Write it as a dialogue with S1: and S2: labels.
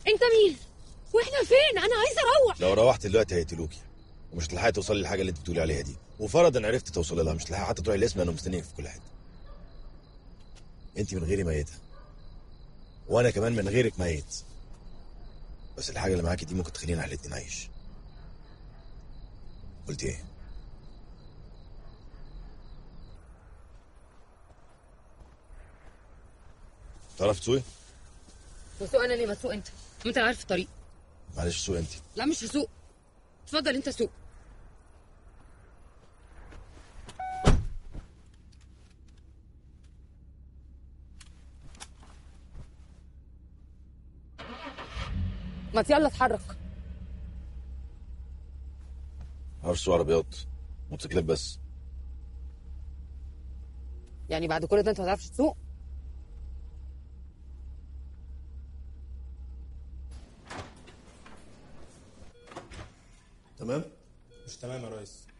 S1: انت مين واحنا فين انا عايزه اروح
S2: لو روحت دلوقتي هيقتلوكي ومش هتلحقي توصلي للحاجه اللي انت بتقولي عليها دي وفرضا عرفت توصلي لها مش هتلحقي حتى تروحي الاسم لانه مستنيك في كل حته انت من غيري ميته وانا كمان من غيرك ميت بس الحاجه اللي معاكي دي ممكن تخلينا احنا الاتنين نعيش قلت ايه تعرف تسوقي
S1: تسوق انا ليه ما تسوق انت ما انت عارف الطريق
S2: معلش سوقي انت
S1: لا مش هسوق اتفضل انت سوق ما يلا اتحرك
S2: معرفش اسوق عربيات موتوسيكلات بس
S1: يعني بعد كل ده انت ما تعرفش تسوق
S2: تمام
S3: مش تمام يا ريس